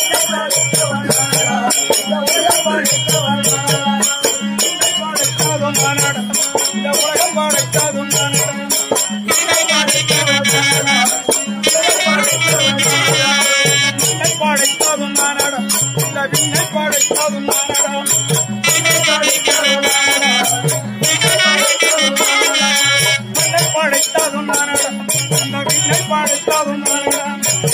படைத்ததும் நானடா. இந்த உலகம் படைத்ததும் நானடா. விண்ணை படைத்ததும் நானடா. இந்த விண்ணை படைத்ததும் நானடா. விண்ணை படைத்ததும் நானடா. இந்த விண்ணை படைத்ததும் நானடா.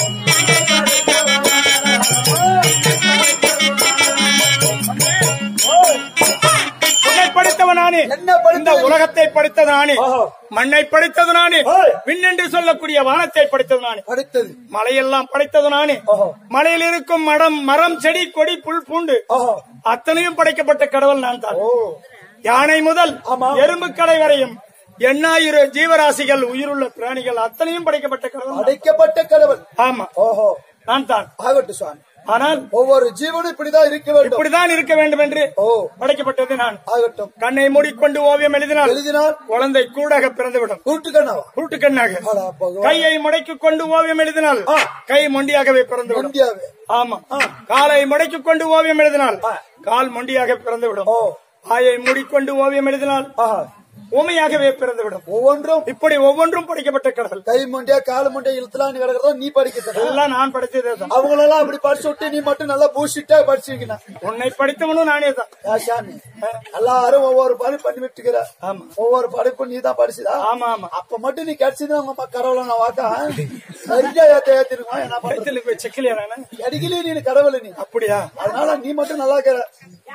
உன்னை படைத்தவன் நானே என்ன இந்த படைத்தது? உலகத்தை படைத்தது நானே ஆஹா. மண்ணை படைத்தது நானே ஓய். விண்ணென்று சொல்லக்கூடிய வானத்தை படைத்தது நானே படைத்தது மலையெல்லாம் படைத்தது நானே ஆஹா. மலையில் இருக்கும் மரம் மரம் செடி கொடி புல் பூண்டு ஆஹா. அத்தனையும் படைக்கப்பட்ட கடவுள் நான் தான் ஓ யானை முதல் ஆமா. எறும்பு கடை வரையும் எண்ணாயிரம் ஜீவராசிகள் உயிருள்ள பிராணிகள் அத்தனையும் படைக்கப்பட்ட கடவுள் நான். அடைக்கப்பட்ட கடவுள் ஆமா ஓஹோ நான் தான் ஆகட்டும் சுவாமி ஆனால் ஒவ்வொரு ஜீவனும் இப்படிதான் இருக்க வேண்டும் இப்படிதான் இருக்க வேண்டும் என்று ஓ படைக்கப்பட்டது நான் ஆகட்டும் கண்ணை மூடிக்கொண்டு ஓவியம் எழுதினால் எழுதினால் குழந்தை கூடாக பிறந்துவிடும் கூட்டுக்கண்ணாவா கூட்டுக்கண்ணாக ஆளா பகவான். கையை முடக்கிக் கொண்டு ஓவியம் எழுதினால் ஆ. கை மொண்டியாகவே பிறந்துவிடும் இந்தியாவே ஆமா காலை முடக்கிக் கொண்டு ஓவியம் எழுதினால் ஆ. கால் மொண்டியாக பிறந்துவிடும் ஓ வாயை மூடிக்கொண்டு ஓவியம் எழுதினால் ஆஹா ஊமையாகவே பிறந்துவிடும் ஒவ்வொன்றும் இப்படி ஒவ்வொன்றும் படைக்கப்பட்ட கடவுள் கை மண்டியா காலு மண்டியா இழுத்துலாம் கிடக்கிறதா நீ படிக்கிறது எல்லாம் நான் படித்ததே தான் அவங்களெல்லாம் அப்படி படிச்சு விட்டு நீ மட்டும் நல்லா பூசிட்டா படிச்சிருக்கணும் உன்னை படித்தவனும் நானே தான் சாமி எல்லாரும் ஒவ்வொரு படி பண்ணி விட்டுக்கிற ஆமா ஒவ்வொரு படிப்பும் நீ தான் படிச்சுதா ஆமா ஆமா அப்ப மட்டும் நீ கிடைச்சது அவங்க அம்மா கடவுளை நான் வாக்கா சரியா ஏத்த ஏத்திருக்கோம் என்ன பண்றது வயித்துல போய் செக்கிலியா நானு கிடைக்கல நீ கடவுளை நீ அப்படியா அதனால நீ மட்டும் நல்லா இருக்கிற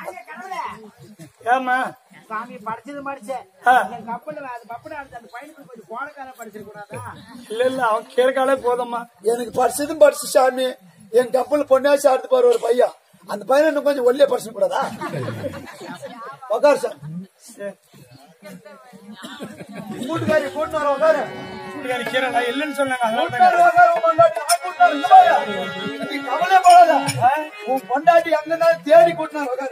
ஏமா சாமி படிச்சது படிச்சேன் ஆ. என் கப்பல்ல அது கப்பல் அடுத்து அந்த பையனுக்கு கொஞ்சம் கோடக்கார படிச்சிருக்க கூடாதா இல்ல இல்ல அவன் கேட்காலே போதும்மா எனக்கு படிச்சதும் படிச்சு சாமி என் கப்பல் பொண்ணாச்சு அடுத்து பாரு ஒரு பையன் அந்த பையன் இன்னும் கொஞ்சம் ஒல்லியா படிச்சு கூடாதா உக்காரு சார் சரி. கூட்டுக்காரி கூட்டு வர உக்காரு கூட்டுக்காரி கீரை நான் இல்லைன்னு சொன்னாங்க அதனால தான் உட்காரு, உட்காரு, உன் பொண்டாட்டி நான் கூட்டிட்டு வரேன். இங்க பாரு. நீ கவலைப்படாத. உன் பொண்டாட்டி அங்க தேடி கூட்டினார் உட்காரு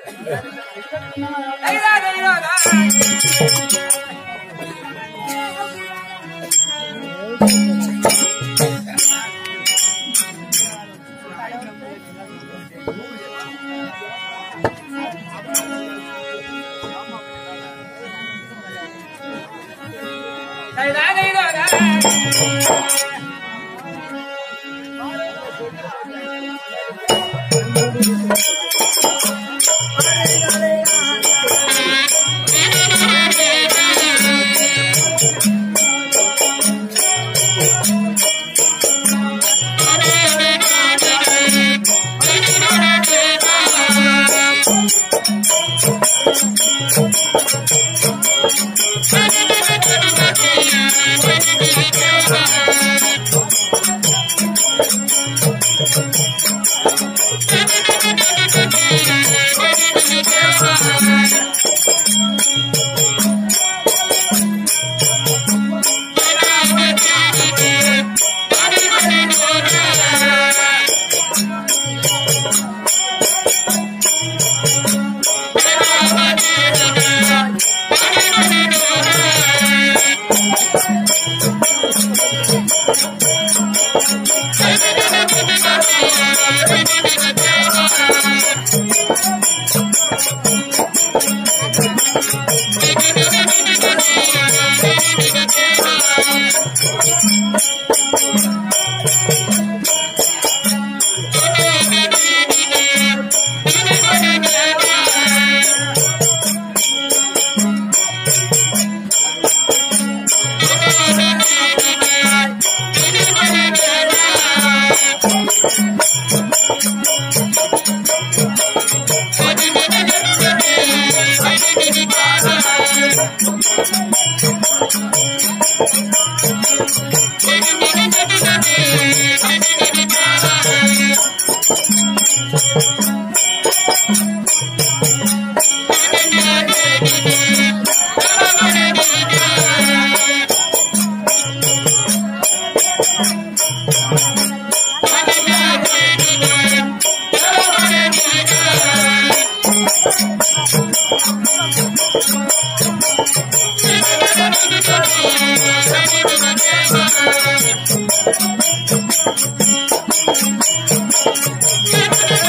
Thank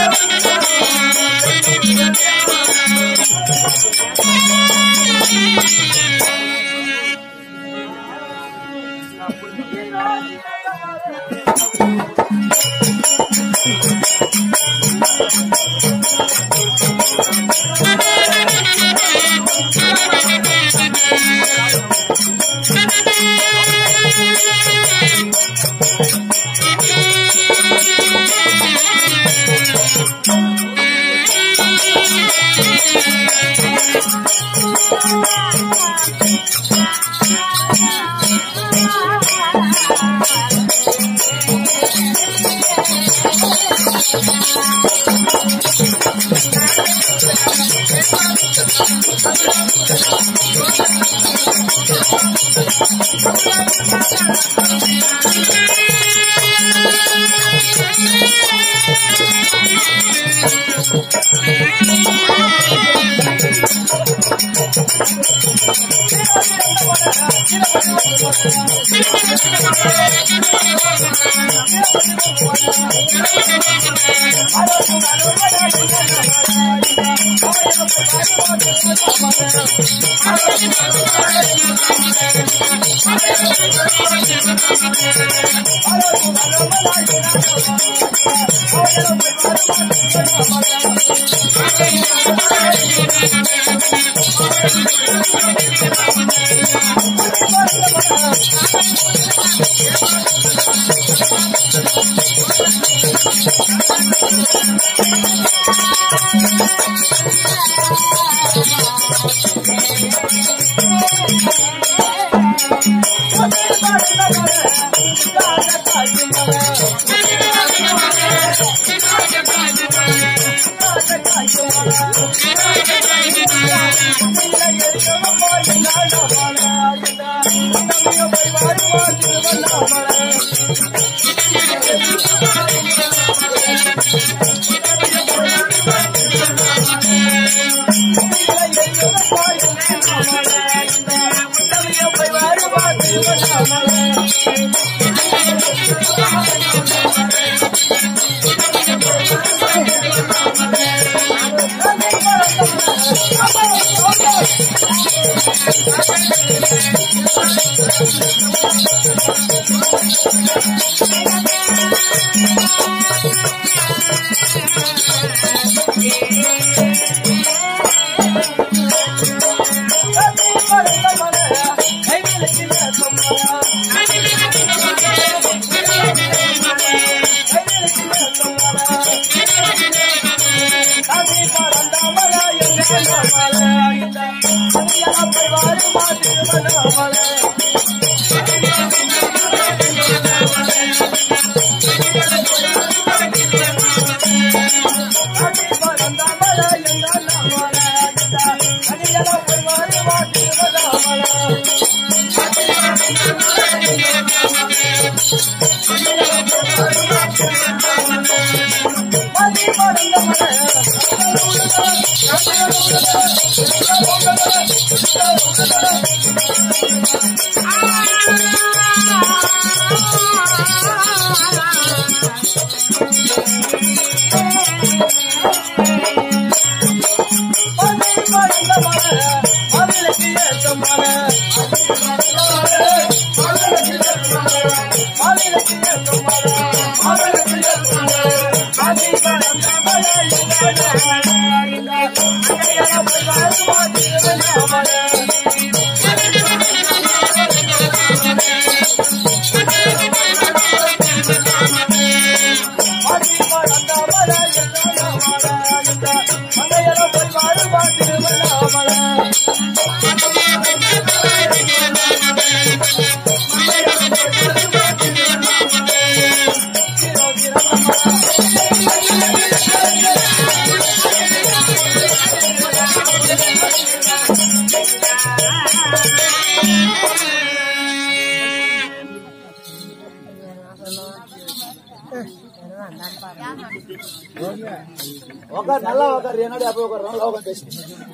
உக்கார் நல்லா உக்கார் என்னடி அப்ப உக்கார் நல்லா உட்கார் பேசு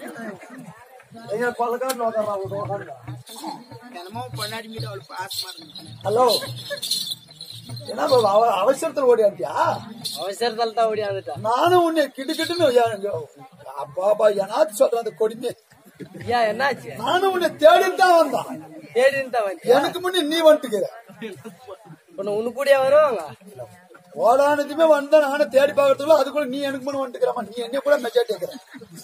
எங்க பல்லக்காட்டில் உட்கார்றா உட்காருடா தினமும் பொண்டாடி மீது அவளுக்கு பாசமா இருந்துச்சு ஹலோ என்ன பாபு, அவ அவசரத்துல ஓடியாண்டியா அவசரத்தால தான் ஓடி வந்துட்டான் நானும் உன்னை கிட்டு கிட்டுன்னு பாபா என்னாச்சு சொல்றேன் அந்த கொடுமை ஏன் என்னாச்சு நானும் உன்னை தேடிட்டு தான் வந்தான் தேடின்னு தான் வந்து எனக்கு முன்னே நீ வந்துட்டுக்கிற உன்னை உனக்கு கூடயே வருவாங்க ஓடானதுமே வந்தா நானும் தேடி பார்க்கறதுக்குள்ள அதுக்குள்ள நீ எனக்கு முன்ன வந்துக்கிறமா நீ என்ன கூட மெஜாரிட்டி இருக்கிற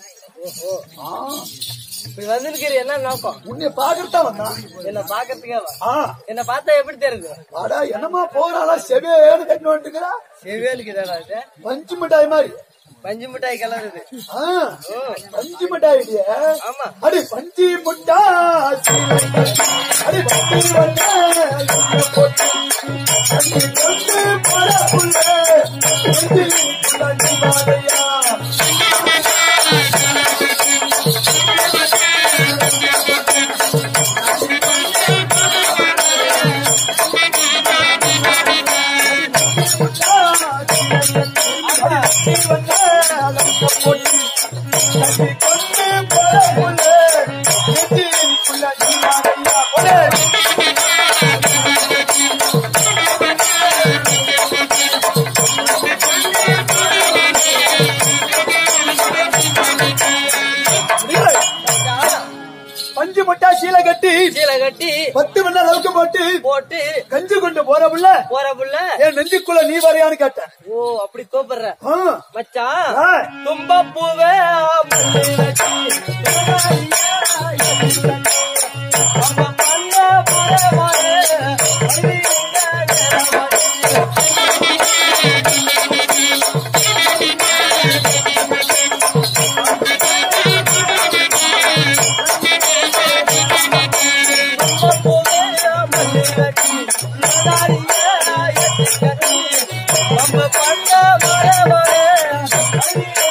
இப்படி வந்துருக்கிற என்ன நோக்கம் உன்னை பாக்குறதா வந்தான் என்ன பாக்கிறதுக்கே வா ஆ என்ன பார்த்தா எப்படி தெரியுது அடா என்னமா போறாளா செவேன்னு கட்டி வந்துட்டுக்கிறா செவ்வேலுக்கு தானே இது பஞ்சு மிட்டாய் மாதிரி பஞ்சு மிட்டாய் கலர் இது ஆ, பஞ்சு மிட்டாய் இல்லையே ஆமா அடி பஞ்சு மிட்டாய் அடி பஞ்சு மிட்டாய் போட்டு அடி கொண்டு போற புள்ள பஞ்சு மிட்டாய் மாதையா பஞ்சு மட்டா சீலை கட்டி சீலை கட்டி பத்து மணி நேரம் அளவுக்கு போட்டு போட்டு கஞ்சி கொண்டு போற புள்ள போற புள்ள என் நெஞ்சுக்குள்ள நீ வரையான்னு கேட்டேன் ஓ அப்படி கூப்பிடுற ஆ, மச்சான் ஆ. தும்ப பூவே பண்ண